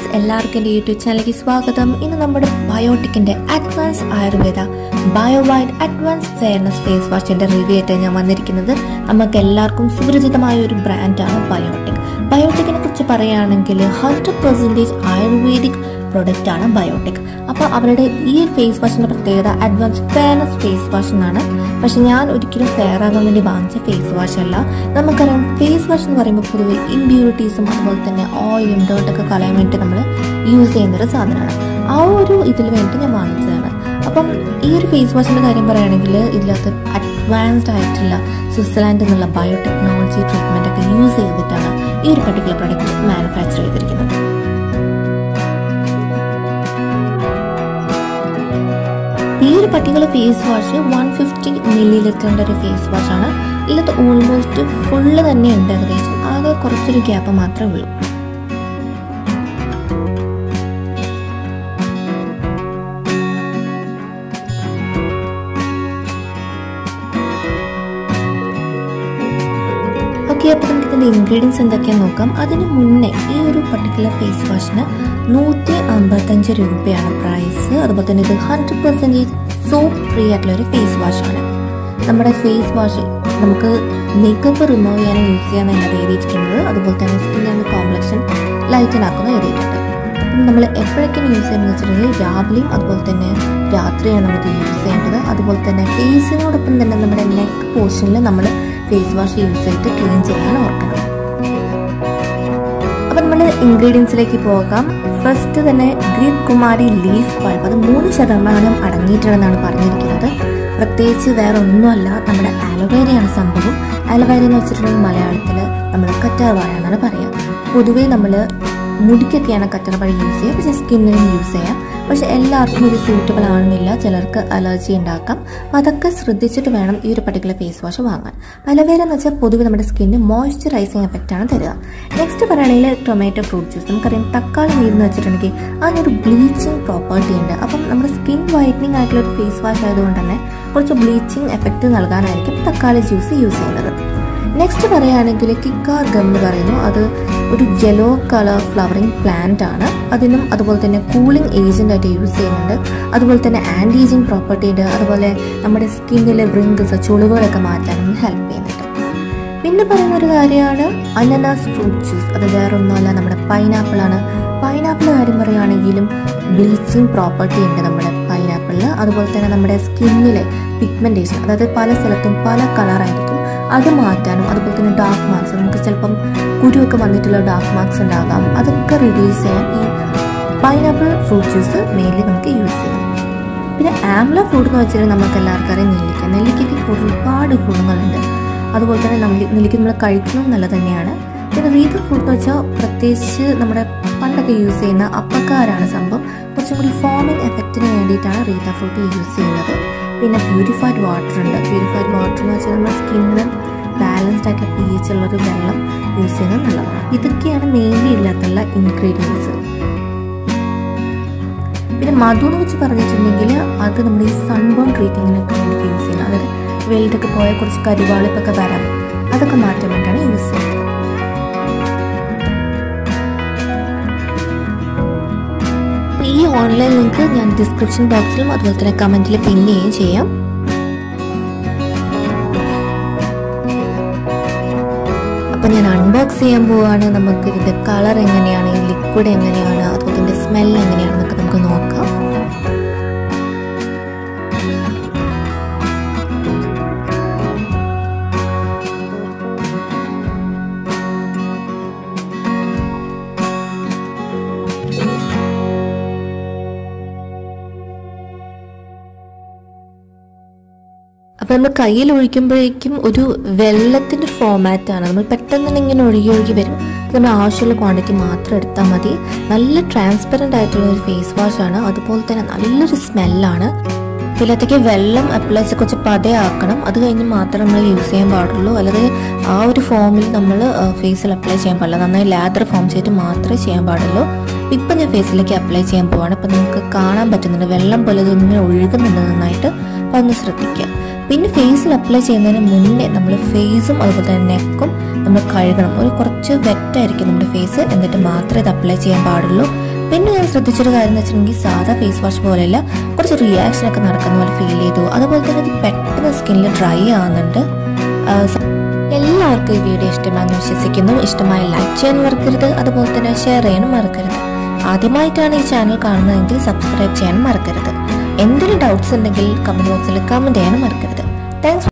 friends എല്ലാവർക്കും എൻ്റെ YouTube ചാനലിലേക്ക് സ്വാഗതം ഇന്ന് നമ്മുടെ ബയോട്ടിക്കിൻ്റെ അഡ്വാൻസ് ആയുർവേദ ബയോവൈഡ് അഡ്വാൻസ് ഫെയർനെസ് ഫേസ് വാഷിൻ്റെ റിവ്യൂ ആയിട്ട് ഞാൻ വന്നിരിക്കുന്നത് നമുക്ക് എല്ലാവർക്കും സുപരിചിതമായ ഒരു ബ്രാൻഡാണ് ബയോട്ടിക് ബയോട്ടിക്കിനെ കുറിച്ച് പറയുകയാണെങ്കിൽ ഹൺഡ്രഡ് പെർസെൻറ്റേജ് ആയുർവേദിക് പ്രൊഡക്റ്റ് ആണ് ബയോട്ടിക് അപ്പോൾ അവരുടെ ഈ ഫേസ് വാഷിൻ്റെ പ്രത്യേകത അഡ്വാൻസ് ഫെയർനെസ് ഫേസ് വാഷ് എന്നാണ് പക്ഷെ ഞാൻ ഒരിക്കലും ഫെയർ ആകാൻ വേണ്ടി വാങ്ങിച്ച ഫേസ് വാഷ് അല്ല നമുക്കറിയാം ഫേസ് വാഷ് എന്ന് പറയുമ്പോൾ പൊതുവെ ഇമ്പ്യൂരിറ്റീസും അതുപോലെ തന്നെ ഓയിലും ഡേർട്ടൊക്കെ കളയാൻ വേണ്ടി നമ്മൾ യൂസ് ചെയ്യുന്ന ഒരു സാധനമാണ് ആ ഒരു ഇതിൽ വേണ്ടി ഞാൻ വാങ്ങിച്ചതാണ് അപ്പം ഈ ഒരു ഫേസ് വാഷിൻ്റെ കാര്യം പറയുകയാണെങ്കിൽ ഇതിനകത്ത് അഡ്വാൻസ്ഡ് ആയിട്ടുള്ള സ്വിറ്റ്സർലാൻഡിൽ നിന്നുള്ള ബയോടെക്നോളജി ട്രീറ്റ്മെൻ്റ് ഒക്കെ യൂസ് ചെയ്തിട്ടാണ് ഈ ഒരു പർട്ടിക്കുലർ പ്രൊഡക്റ്റ് മാനുഫാക്ചർ ചെയ്തിരിക്കുന്നത് ഈ ഒരു particular face wash one fifty milli ലിറ്ററിൻ്റെ ഒരു ഫേസ് വാഷ് ആണ് ഇതിലത്ത് ഓൾമോസ്റ്റ് ഫുള്ള് തന്നെ ഉണ്ട് ഏകദേശം ആകെ കുറച്ചൊരു ഗ്യാപ്പ് മാത്രമേ ഉള്ളൂ ഓക്കെ അപ്പോൾ നമുക്ക് ഇതിൻ്റെ ഇൻഗ്രീഡിയൻസ് എന്തൊക്കെയാണെന്ന് നോക്കാം അതിന് മുന്നേ ഈ ഒരു പർട്ടിക്കുലർ ഫേസ് വാഷിന് നൂറ്റി അമ്പത്തഞ്ച് രൂപയാണ് പ്രൈസ് അതുപോലെ തന്നെ ഇത് ഹൺഡ്രഡ് പെർസെൻറ്റേജ് സോപ്പ് ഫ്രീ ആയിട്ടുള്ള ഒരു ഫേസ് വാഷാണ് നമ്മുടെ ഫേസ് വാഷ് നമുക്ക് മേക്കപ്പ് റിമൂവ് ചെയ്യാനും യൂസ് ചെയ്യാനാണ് എഴുതിയിരിക്കുന്നത് അതുപോലെ തന്നെ സ്കിന്നിൻ്റെ കോംപ്ലക്ഷൻ ലൈറ്റൻ ആക്കുന്നു എഴുതിയിട്ടുണ്ട് അപ്പം നമ്മൾ എപ്പോഴൊക്കെയാണ് യൂസ് ചെയ്യുന്നത് വെച്ചിട്ടുണ്ടെങ്കിൽ രാവിലെയും അതുപോലെ തന്നെ രാത്രിയാണ് നമുക്ക് യൂസ് ചെയ്യേണ്ടത് അതുപോലെ തന്നെ ഫേസിനോടൊപ്പം തന്നെ നമ്മുടെ നെക്ക് പോർഷനിൽ നമ്മൾ ഫേസ് വാഷ് യൂസ് ചെയ്തിട്ട് ക്ലീൻ ചെയ്യാൻ ഓർക്കണം അപ്പം നമ്മൾ ഇൻഗ്രീഡിയൻസിലേക്ക് പോകാം ഫസ്റ്റ് തന്നെ ഗ്രീൻ കുമാരി ലീഫ് പൾപ്പ് അത് മൂന്ന് ശതമാനം അടങ്ങിയിട്ടുണ്ടെന്നാണ് പറഞ്ഞിരിക്കുന്നത് പ്രത്യേകിച്ച് വേറെ ഒന്നുമല്ല നമ്മുടെ ആലോവേരയാണ് സംഭവം ആലോവേര എന്ന് വെച്ചിട്ടുണ്ടെങ്കിൽ മലയാളത്തിൽ നമ്മൾ കറ്റാർവാഴ എന്നാണ് പറയുക പൊതുവേ നമ്മൾ മുടിക്കൊക്കെയാണ് കറ്റാർവാഴ യൂസ് ചെയ്യുക പക്ഷേ സ്കിന്നിനും യൂസ് ചെയ്യാം പക്ഷെ എല്ലാവർക്കും ഇത് സൂറ്റബിൾ ആണെന്നില്ല ചിലർക്ക് അലർജി ഉണ്ടാക്കാം അപ്പം അതൊക്കെ ശ്രദ്ധിച്ചിട്ട് വേണം ഈ ഒരു പർട്ടിക്കുലർ ഫേസ് വാഷ് വാങ്ങാൻ അലവേര എന്ന് വെച്ചാൽ പൊതുവെ നമ്മുടെ സ്കിന്നിന് മോയ്സ്ചറൈസിങ് എഫക്റ്റ് ആണ് തരിക നെക്സ്റ്റ് പറയുകയാണെങ്കിൽ ടൊമാറ്റോ ഫ്രൂട്ട് ജ്യൂസ് നമുക്കറിയാം തക്കാളി നീരെന്ന് വെച്ചിട്ടുണ്ടെങ്കിൽ അതിനൊരു ബ്ലീച്ചിങ് പ്രോപ്പർട്ടി ഉണ്ട് അപ്പം നമ്മുടെ സ്കിൻ വൈറ്റനിങ് ആയിട്ടുള്ള ഒരു ഫേസ് വാഷ് ആയതുകൊണ്ട് തന്നെ കുറച്ച് ബ്ലീച്ചിങ് എഫക്റ്റ് നൽകാനായിരിക്കും തക്കാളി ജ്യൂസ് യൂസ് ചെയ്യുന്നത് നെക്സ്റ്റ് പറയുകയാണെങ്കിൽ കിക്കാർ ഗം എന്ന് പറയുന്നു അത് ഒരു യെല്ലോ കളർ ഫ്ലവറിങ് പ്ലാന്റ് ആണ് അതിനും അതുപോലെ തന്നെ കൂളിംഗ് ഏജന്റ് ആയിട്ട് യൂസ് ചെയ്യുന്നുണ്ട് അതുപോലെ തന്നെ ആൻറ്റി ഏജിങ് പ്രോപ്പർട്ടി ഉണ്ട് അതുപോലെ നമ്മുടെ സ്കിന്നിലെ വ്രിങ്കിൾസ് ചുളിവുകളൊക്കെ മാറ്റാനും ഹെൽപ്പ് ചെയ്യുന്നുണ്ട് പിന്നെ പറയുന്ന ഒരു കാര്യമാണ് അനനാസ് ഫ്രൂട്ട് ജ്യൂസ് അത് വേറെ ഒന്നുമല്ല നമ്മുടെ പൈനാപ്പിൾ ആണ് പൈനാപ്പിൾ കാര്യം പറയുകയാണെങ്കിലും ബ്ലീച്ചിങ് പ്രോപ്പർട്ടി ഉണ്ട് നമ്മുടെ പൈനാപ്പിളിൽ അതുപോലെ തന്നെ നമ്മുടെ സ്കിന്നിലെ പിഗ്മെൻറ്റേഷൻ അതായത് പല സ്ഥലത്തും പല കളറായിരിക്കും അത് മാറ്റാനും അതുപോലെ തന്നെ ഡാർക്ക് മാർക്സ് നമുക്ക് ചിലപ്പം കുരുവൊക്കെ വന്നിട്ടുള്ള ഡാർക്ക് മാർക്സ് ഉണ്ടാകാം അതൊക്കെ റിഡ്യൂസ് ചെയ്യാൻ ഈ പൈനാപ്പിൾ ഫ്രൂട്ട് ജ്യൂസ് മെയിൻലി നമുക്ക് യൂസ് ചെയ്യാം പിന്നെ ആംല ഫ്രൂട്ട് എന്ന് വെച്ചാൽ നമുക്ക് എല്ലാവർക്കും അറിയാം നെല്ലിക്ക നെല്ലിക്കയ്ക്ക് ഒരുപാട് ഗുണങ്ങളുണ്ട് അതുപോലെ തന്നെ നമ്മൾ നെല്ലിക്ക നമ്മൾ കഴിക്കുന്നത് നല്ലത് തന്നെയാണ് പിന്നെ റീത ഫ്രൂട്ട് എന്ന് വെച്ചാൽ പ്രത്യേകിച്ച് നമ്മുടെ പണ്ടൊക്കെ യൂസ് ചെയ്യുന്ന അപ്പക്കാരാണ് സംഭവം കുറച്ചും കൂടി ഫോമിങ് എഫക്റ്റിന് വേണ്ടിയിട്ടാണ് റീത ഫ്രൂട്ട് യൂസ് ചെയ്യുന്നത് പിന്നെ പ്യൂരിഫൈഡ് വാട്ടർ ഉണ്ട് പ്യൂരിഫൈഡ് വാട്ടർ എന്ന് വെച്ചാൽ നമ്മുടെ സ്കിന്നിന് ബാലൻസ്ഡ് ആയിട്ടുള്ള പി എച്ച് ഉള്ളൊരു വെള്ളം യൂസ് ചെയ്യുന്നത് നല്ലതാണ് ഇതൊക്കെയാണ് മെയിൻലി ഇല്ലാത്തുള്ള ഇൻഗ്രീഡിയൻസ് പിന്നെ മധു എന്ന് വെച്ച് പറഞ്ഞിട്ടുണ്ടെങ്കിൽ അത് നമ്മുടെ ഈ സൺബേൺ ട്രീറ്റിങ്ങിനൊക്കെ വേണ്ടി യൂസ് ചെയ്യുന്നത് അതായത് വെയിലത്തൊക്കെ പോയാൽ കുറച്ച് കരിവാളിപ്പൊക്കെ വരാം അതൊക്കെ മാറ്റാൻ വേണ്ടിയാണ് യൂസ് ചെയ്യുന്നത് ഈ ഓൺലൈൻ ലിങ്ക് ഞാൻ ഡിസ്ക്രിപ്ഷൻ ബോക്സിലും അതുപോലെ തന്നെ കമൻറ്റിൽ പിൻ ചെയ്യുകയും ചെയ്യാം അപ്പം ഞാൻ അൺബോക്സ് ചെയ്യാൻ പോവുകയാണ് നമുക്ക് ഇതിൻ്റെ കളർ എങ്ങനെയാണ് ഈ ലിക്വിഡ് എങ്ങനെയാണ് അതുപോലെ തന്നെ സ്മെൽ എങ്ങനെയാണെന്നൊക്കെ നമുക്ക് നോക്കാം അപ്പം നമ്മൾ കയ്യിൽ ഒഴിക്കുമ്പോഴേക്കും ഒരു വെള്ളത്തിൻ്റെ ഫോമാറ്റാണ് നമ്മൾ പെട്ടെന്ന് തന്നെ ഇങ്ങനെ ഒഴുകി ഒഴുകി വരും നമ്മൾ ആവശ്യമുള്ള ക്വാണ്ടിറ്റി മാത്രം എടുത്താൽ മതി നല്ല ട്രാൻസ്പെറൻ്റ് ആയിട്ടുള്ള ഒരു ഫേസ് വാഷ് ആണ് അതുപോലെ തന്നെ നല്ലൊരു സ്മെല്ലാണ് ഇതിലത്തേക്ക് വെള്ളം അപ്ലൈ ചെയ്ത് കുറച്ച് പതയാക്കണം അത് കഴിഞ്ഞ് മാത്രം നമ്മൾ യൂസ് ചെയ്യാൻ പാടുള്ളൂ അല്ലാതെ ആ ഒരു ഫോമിൽ നമ്മൾ ഫേസിൽ അപ്ലൈ ചെയ്യാൻ പാടില്ല നന്നായി ലാദർ ഫോം ചെയ്തിട്ട് മാത്രമേ ചെയ്യാൻ പാടുള്ളൂ ഇപ്പം ഞാൻ ഫേസിലേക്ക് അപ്ലൈ ചെയ്യാൻ പോവാണ് അപ്പം നിങ്ങൾക്ക് കാണാൻ പറ്റുന്നുണ്ട് വെള്ളം പോലെ ഇതൊന്നും ഒഴുകുന്നുണ്ട് നന്നായിട്ട് അപ്പം ഒന്ന് ശ്രദ്ധിക്കുക പിന്നെ ഫേസിൽ അപ്ലൈ ചെയ്യുന്നതിന് മുന്നേ നമ്മൾ ഫേസും അതുപോലെ തന്നെ നെക്കും നമ്മൾ കഴുകണം ഒരു കുറച്ച് വെറ്റായിരിക്കും നമ്മുടെ ഫേസ് എന്നിട്ട് മാത്രമേ ഇത് അപ്ലൈ ചെയ്യാൻ പാടുള്ളൂ പിന്നെ ഞാൻ ശ്രദ്ധിച്ചൊരു കാര്യം എന്ന് വെച്ചിട്ടുണ്ടെങ്കിൽ സാധാ ഫേസ് വാഷ് പോലെയല്ല കുറച്ച് റിയാക്ഷൻ ഒക്കെ നടക്കുന്ന പോലെ ഫീൽ ചെയ്തു അതുപോലെ തന്നെ ഇത് പെട്ടെന്ന് സ്കിന്നിൽ ഡ്രൈ ആവുന്നുണ്ട് ആ, സ- എല്ലാവർക്കും ഈ വീഡിയോ ഇഷ്ടമാണെന്ന് വിശ്വസിക്കുന്നു ഇഷ്ടമായ ലൈക്ക് ചെയ്യാൻ മറക്കരുത് അതുപോലെ തന്നെ ഷെയർ ചെയ്യാനും മറക്കരുത് ആദ്യമായിട്ടാണ് ഈ ചാനൽ കാണുന്നതെങ്കിൽ സബ്സ്ക്രൈബ് ചെയ്യാനും മറക്കരുത് എന്തെങ്കിലും ഡൗട്ട്സ് ഉണ്ടെങ്കിൽ കമന്റ് ബോക്സിൽ കമന്റ് ചെയ്യാനും മറക്കരുത് താങ്ക്സ്